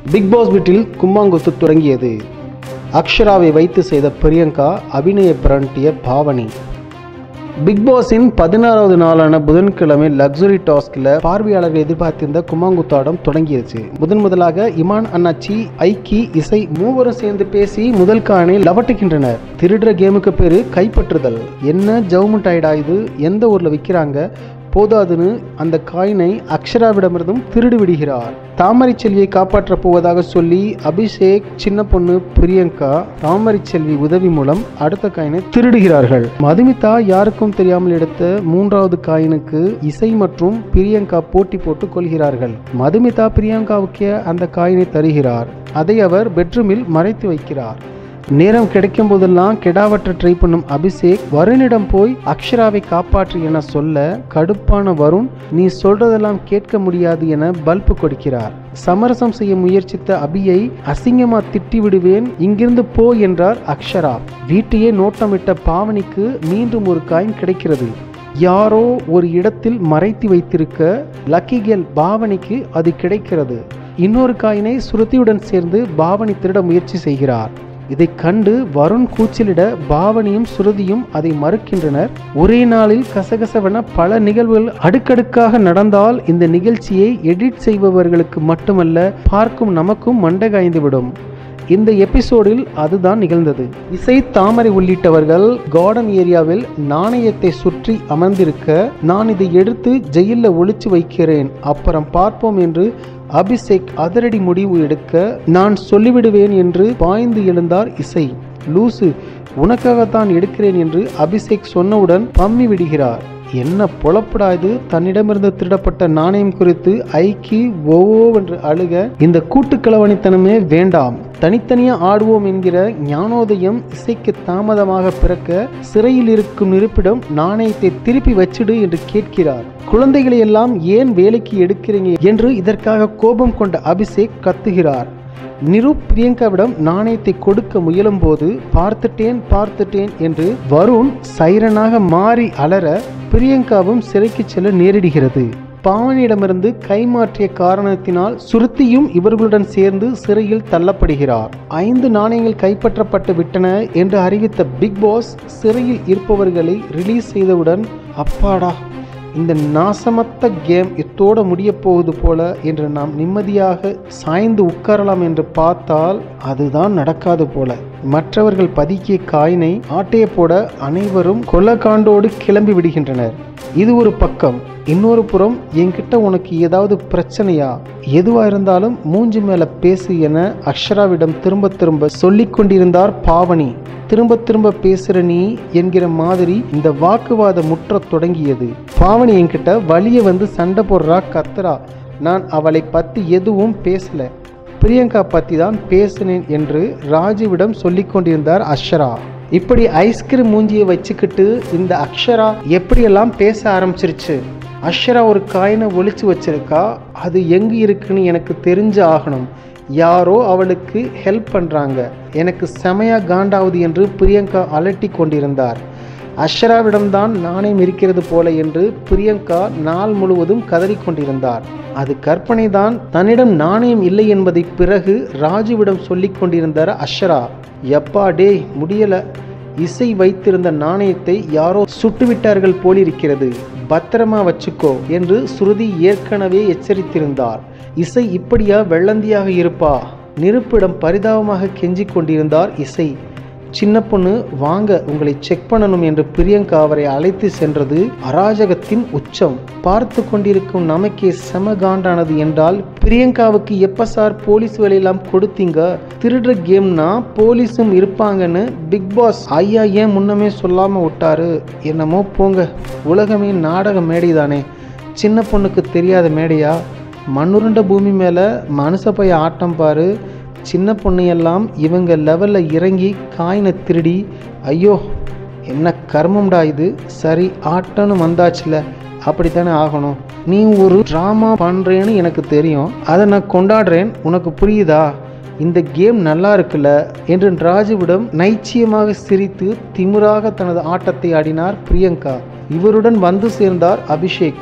big pass வீட்டில் கும்மாங்குத்து தொடங்கியது அக்ஷராவை வைத்து செய்த பிரியங்கா அபிநய பிரண்டிய பாவனி பிக் பாஸின் பதினாறாவது நாளான புதன்கிழமை லக்ஸுரி டாஸ்கில் பார்வையாளர்கள் எதிர்பார்த்திருந்த கும்மாங்குத்தாடம் தொடங்கியது முதன் முதலாக இமான் அண்ணாச்சி ஐக்கி இசை மூவரும் சேர்ந்து பேசி முதல் காணை லவட்டுகின்றனர் திருடுற கேமுக்கு பேரு கைப்பற்றுதல் என்ன ஜவுமெண்ட் ஆயிடா இது எந்த ஊர்ல விற்கிறாங்க போதாதுன்னு அந்த காயினை அக்ஷராவிடமிருந்தும் திருடி விடுகிறார் தாமரை செல்வியை காப்பாற்றப் போவதாக சொல்லி அபிஷேக் சின்ன பொண்ணு பிரியங்கா தாமரை செல்வி உதவி மூலம் அடுத்த காயினை திருடுகிறார்கள் மதுமிதா யாருக்கும் தெரியாமல் எடுத்த மூன்றாவது காயினுக்கு இசை மற்றும் பிரியங்கா போட்டி போட்டு கொள்கிறார்கள் மதுமிதா பிரியங்காவுக்கு அந்த காயினை தருகிறார் அதை அவர் பெட்ரூமில் மறைத்து வைக்கிறார் நேரம் கிடைக்கும் போதெல்லாம் கெடாவற்ற ட்ரை பண்ணும் அபிஷேக் வருணிடம் போய் அக்ஷராவை காப்பாற்று என சொல்ல கடுப்பான வருண் நீ சொல்றதெல்லாம் கேட்க முடியாது என பல்பு கொடுக்கிறார் சமரசம் செய்ய முயற்சித்த அபியை அசிங்கமா திட்டி விடுவேன் இங்கிருந்து போ என்றார் அக்ஷரா வீட்டையே நோட்டமிட்ட பாவனிக்கு மீண்டும் ஒரு காயின் கிடைக்கிறது யாரோ ஒரு இடத்தில் மறைத்து வைத்திருக்க லக்கி கேல் பாவனிக்கு அது கிடைக்கிறது இன்னொரு காயினை சுருதியுடன் சேர்ந்து பாவனி திருட முயற்சி செய்கிறார் இதைக் கண்டு வருண் கூச்சலிட பாவனியும் சுருதியும் அதை மறுக்கின்றனர் ஒரே நாளில் கசகசவென பல நிகழ்வுகள் அடுக்கடுக்காக நடந்தால் இந்த நிகழ்ச்சியை எடிட் செய்பவர்களுக்கு மட்டுமல்ல பார்க்கும் நமக்கும் மண்டை காய்ந்துவிடும் இந்த எபிசோடில் அதுதான் நிகழ்ந்தது இசை தாமரை உள்ளிட்டவர்கள் கார்டன் ஏரியாவில் நாணயத்தை சுற்றி அமர்ந்திருக்க நான் இதை எடுத்து ஜெயிலில் ஒளிச்சு வைக்கிறேன் அப்புறம் பார்ப்போம் என்று அபிஷேக் அதிரடி முடிவு எடுக்க நான் சொல்லிவிடுவேன் என்று பாய்ந்து எழுந்தார் இசை லூசு உனக்காகத்தான் எடுக்கிறேன் என்று அபிஷேக் சொன்னவுடன் பம்மி விடுகிறார் என்ன பொழப்படா இது தன்னிடமிருந்து திருடப்பட்ட நாணயம் குறித்து ஐக்கி ஓவென்று அழுக இந்த கூட்டுக்களவணித்தனமே வேண்டாம் தனித்தனியா ஆடுவோம் என்கிற ஞானோதயம் இசைக்கு தாமதமாக பிறக்க சிறையில் இருக்கும் இருப்பிடம் நாணயத்தை திருப்பி வச்சிடு என்று கேட்கிறார் குழந்தைகளை எல்லாம் ஏன் வேலைக்கு எடுக்கிறீங்க என்று இதற்காக கோபம் கொண்ட அபிஷேக் கத்துகிறார் நிரு பிரியங்காவிடம் நாணயத்தை கொடுக்க முயலும்போது பார்த்துட்டேன் பார்த்துட்டேன் என்று வருண் சைரனாக மாறி அலற பிரியங்காவும் சிறைக்கு செல்ல நேரிடுகிறது பாவனியிடமிருந்து கைமாற்றிய காரணத்தினால் சுருத்தியும் இவர்களுடன் சேர்ந்து சிறையில் தள்ளப்படுகிறார் ஐந்து நாணயங்கள் கைப்பற்றப்பட்டு விட்டன என்று அறிவித்த பிக் பாஸ் சிறையில் இருப்பவர்களை ரிலீஸ் செய்தவுடன் அப்பாடா இந்த நாசமத்த கேம் இத்தோட முடிய போகுது போல என்று நாம் நிம்மதியாக சாய்ந்து உட்காரலாம் என்று பார்த்தால் அதுதான் நடக்காது போல மற்றவர்கள் பதுக்கிய காயினை ஆட்டைய போட அனைவரும் கொல்லக்காண்டோடு கிளம்பி விடுகின்றனர் இது ஒரு பக்கம் இன்னொரு புறம் என்கிட்ட உனக்கு ஏதாவது பிரச்சனையா எதுவா இருந்தாலும் மூஞ்சி மேல பேசு என அக்ஷராவிடம் திரும்ப திரும்ப சொல்லிக் கொண்டிருந்தார் பாவனி திரும்ப திரும்ப பேசுற நீ என்கிற மாதிரி இந்த வாக்குவாத முற்றத் தொடங்கியது பாவனி என்கிட்ட வழிய வந்து சண்டை போடுறா கத்துறா நான் அவளை பத்தி எதுவும் பேசல பிரியங்கா பத்தி தான் பேசினேன் என்று ராஜுவிடம் சொல்லிக் கொண்டிருந்தார் அக்ஷரா இப்படி ஐஸ்கிரீம் மூஞ்சியை வச்சுக்கிட்டு இந்த அக்ஷரா எப்படியெல்லாம் பேச ஆரம்பிச்சிருச்சு அக்ஷரா ஒரு காயினை ஒளிச்சு வச்சிருக்கா அது எங்க இருக்குன்னு எனக்கு தெரிஞ்சு ஆகணும் யாரோ அவளுக்கு ஹெல்ப் பண்ணுறாங்க எனக்கு செமையா காண்டாவுது என்று பிரியங்கா அலட்டி கொண்டிருந்தார் அஷ்ராவிடம்தான் நாணயம் இருக்கிறது போல என்று பிரியங்கா நாள் முழுவதும் கதறிக் கொண்டிருந்தார் அது கற்பனைதான் தன்னிடம் நாணயம் இல்லை என்பதை பிறகு ராஜுவிடம் சொல்லிக் கொண்டிருந்தார் அஷ்ரா எப்பா டேய் முடியல இசை வைத்திருந்த நாணயத்தை யாரோ சுட்டுவிட்டார்கள் போலிருக்கிறது பத்திரமா வச்சுக்கோ என்று சுருதி ஏற்கனவே எச்சரித்திருந்தார் இசை இப்படியா வெள்ளந்தியாக இருப்பா நெருப்பிடம் பரிதாபமாக கெஞ்சிக் கொண்டிருந்தார் இசை சின்ன பொண்ணு வாங்க உங்களை செக் பண்ணணும் என்று பிரியங்கா அவரை அழைத்து சென்றது அராஜகத்தின் உச்சம் பார்த்து கொண்டிருக்கும் நமக்கே செம காண்டானது என்றால் பிரியங்காவுக்கு எப்ப சார் போலீஸ் வேலையெல்லாம் கொடுத்தீங்க திருடுற கேம்னா போலீஸும் இருப்பாங்கன்னு பிக் பாஸ் ஐயா ஏன் முன்னமே சொல்லாம விட்டாரு என்னமோ போங்க உலகமே நாடக மேடை தானே சின்ன பொண்ணுக்கு தெரியாத மேடையா மண்ணுருண்ட பூமி மேலே மனுஷ பைய ஆட்டம் பாரு சின்ன பொண்ணையெல்லாம் இவங்க லெவலில் இறங்கி காயினை திருடி ஐயோ என்ன கர்மம்டா இது சரி ஆட்டம்னு வந்தாச்சுல அப்படித்தானே ஆகணும் நீ ஒரு ட்ராமா பண்ணுறேன்னு எனக்கு தெரியும் அதை நான் கொண்டாடுறேன் உனக்கு புரியுதா இந்த கேம் நல்லா இருக்குல்ல என்று ராஜுவிடம் நைச்சியமாக சிரித்து திமிராக தனது ஆட்டத்தை ஆடினார் பிரியங்கா இவருடன் வந்து சேர்ந்தார் அபிஷேக்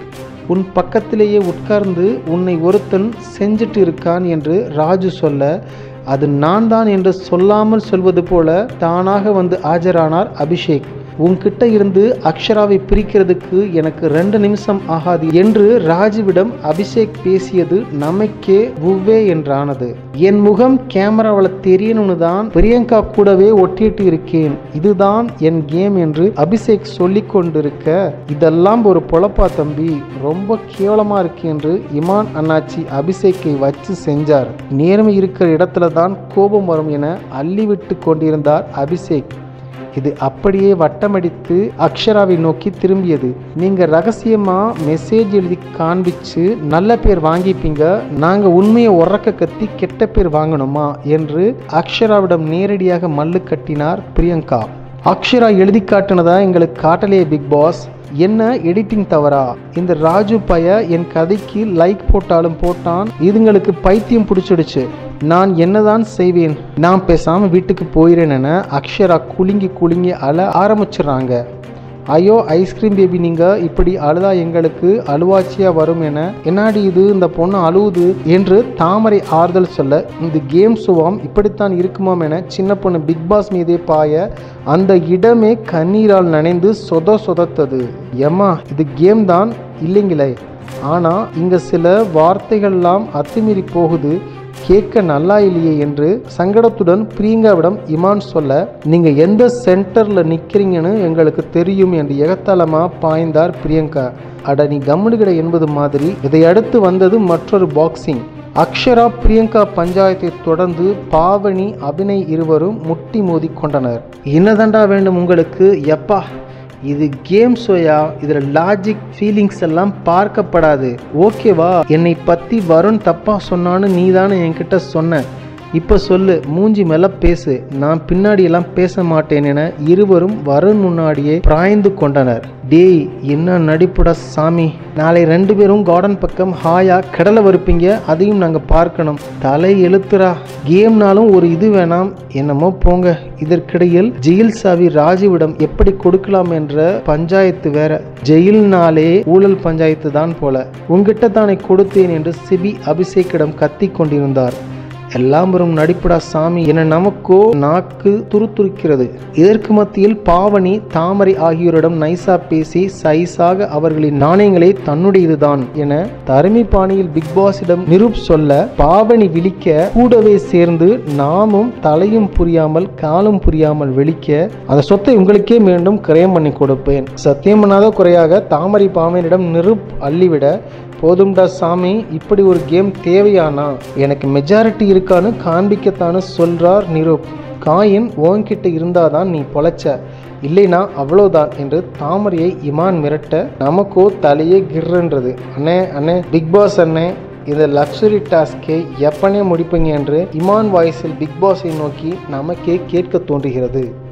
உன் பக்கத்திலேயே உட்கார்ந்து உன்னை ஒருத்தன் செஞ்சுட்டு இருக்கான் என்று ராஜு சொல்ல அது நான் தான் என்று சொல்லாமல் சொல்வது போல தானாக வந்து ஆஜரானார் அபிஷேக் உன்கிட்ட இருந்து அக்ஷராவை பிரிக்கிறதுக்கு எனக்கு ரெண்டு நிமிஷம் ஆகாது என்று ராஜுவிடம் அபிஷேக் பேசியது நமக்கே உவ்வே என்றானது என் முகம் கேமராவில் தெரியணும்னு தான் பிரியங்கா கூடவே ஒட்டிட்டு இருக்கேன் இதுதான் என் கேம் என்று அபிஷேக் சொல்லி கொண்டிருக்க இதெல்லாம் ஒரு பொழப்பா தம்பி ரொம்ப கேவலமா இருக்கு என்று இமான் அண்ணாச்சி அபிஷேக்கை வச்சு செஞ்சார் நேர்மை இருக்கிற இடத்துல தான் கோபம் வரும் என அள்ளிவிட்டு கொண்டிருந்தார் அபிஷேக் இது அப்படியே வட்டமடித்து அக்ஷராவை நோக்கி திரும்பியது நீங்க ரகசியமா மெசேஜ் எழுதி காண்பிச்சு நல்ல பேர் வாங்கிப்பீங்க நாங்க உண்மையை உறக்க கத்தி கெட்ட பேர் வாங்கணுமா என்று அக்ஷராவிடம் நேரடியாக மல்லு கட்டினார் பிரியங்கா அக்ஷரா எழுதி காட்டுனதா எங்களுக்கு காட்டலையே பிக் பாஸ் என்ன எடிட்டிங் தவறா இந்த ராஜு பைய என் கதைக்கு லைக் போட்டாலும் போட்டான் இதுங்களுக்கு பைத்தியம் பிடிச்சிடுச்சு நான் என்னதான் செய்வேன் நான் பேசாம வீட்டுக்கு போயிறேன் என அக்ஷரா குலுங்கி குலுங்கி அழ ஆரம்பிச்சிடுறாங்க ஐயோ ஐஸ்கிரீம் பேபி நீங்க இப்படி அழுதா எங்களுக்கு அழுவாச்சியா வரும் என என்னாடி இது இந்த பொண்ணு அழுவுது என்று தாமரை ஆறுதல் சொல்ல இந்த கேம் சுவாம் இப்படித்தான் இருக்குமாம் என சின்ன பொண்ணு பிக் பாஸ் மீதே பாய அந்த இடமே கண்ணீரால் நனைந்து சொத சொதத்தது எம்மா இது கேம் தான் இல்லைங்களே ஆனா இங்க சில வார்த்தைகள்லாம் அத்துமீறி போகுது கேட்க நல்லா இல்லையே என்று சங்கடத்துடன் பிரியங்காவிடம் இமான் சொல்ல நீங்க எந்த சென்டர்ல நிக்கிறீங்கன்னு எங்களுக்கு தெரியும் என்று எகத்தலமா பாய்ந்தார் பிரியங்கா அட நீ கம்முனுகிட என்பது மாதிரி இதை அடுத்து வந்தது மற்றொரு பாக்ஸிங் அக்ஷரா பிரியங்கா பஞ்சாயத்தை தொடர்ந்து பாவனி அபிநய் இருவரும் முட்டி மோதி கொண்டனர் என்னதாண்டா வேண்டும் உங்களுக்கு எப்பா இது கேம் ஷோயா இதில் லாஜிக் ஃபீலிங்ஸ் எல்லாம் பார்க்கப்படாது ஓகேவா என்னை பற்றி வருண் தப்பாக சொன்னான்னு நீ தானே என்கிட்ட சொன்ன இப்போ சொல்லு மூஞ்சி மேல பேசு நான் பின்னாடி எல்லாம் பேச மாட்டேன் என இருவரும் வருண் முன்னாடியே பிராய்ந்து கொண்டனர் டேய் என்ன நடிப்புடா சாமி நாளை ரெண்டு பேரும் கார்டன் பக்கம் ஹாயா கடலை வறுப்பீங்க அதையும் நாங்கள் பார்க்கணும் தலை எழுத்துறா கேம்னாலும் ஒரு இது வேணாம் என்னமோ போங்க இதற்கிடையில் ஜெயில் சாவி ராஜுவிடம் எப்படி கொடுக்கலாம் என்ற பஞ்சாயத்து வேற ஜெயில்னாலே ஊழல் பஞ்சாயத்து தான் போல உங்ககிட்ட தானே கொடுத்தேன் என்று சிபி அபிஷேக்கிடம் கத்தி கொண்டிருந்தார் எல்லாம் வரும் நடிப்புடா சாமி என நமக்கோ நாக்கு துருதுருக்கிறது இதற்கு மத்தியில் பாவனி தாமரை ஆகியோரிடம் நைசா பேசி சைஸாக அவர்களின் நாணயங்களை தன்னுடையதுதான் என தருமி பாணியில் பிக் பாஸிடம் நிரூப் சொல்ல பாவனி விழிக்க கூடவே சேர்ந்து நாமும் தலையும் புரியாமல் காலும் புரியாமல் வெளிக்க அந்த சொத்தை உங்களுக்கே மீண்டும் கிரயம் பண்ணி கொடுப்பேன் சத்தியம் பண்ணாத குறையாக தாமரை பாவனிடம் நிரூப் அள்ளிவிட போதும்டா சாமி இப்படி ஒரு கேம் தேவையானா எனக்கு மெஜாரிட்டி இருக்கான்னு காண்பிக்கத்தானு சொல்றார் நிரூப் காயின் உன்கிட்ட இருந்தாதான் நீ பொழைச்ச இல்லைனா அவ்வளோதான் என்று தாமரையை இமான் மிரட்ட நமக்கோ தலையே கிர்ன்றது அண்ணே அண்ணே பிக் பாஸ் அண்ணே இந்த லக்ஸுரி டாஸ்கை எப்பனே முடிப்பீங்க என்று இமான் வாய்ஸில் பிக் பாஸை நோக்கி நமக்கே கேட்க தோன்றுகிறது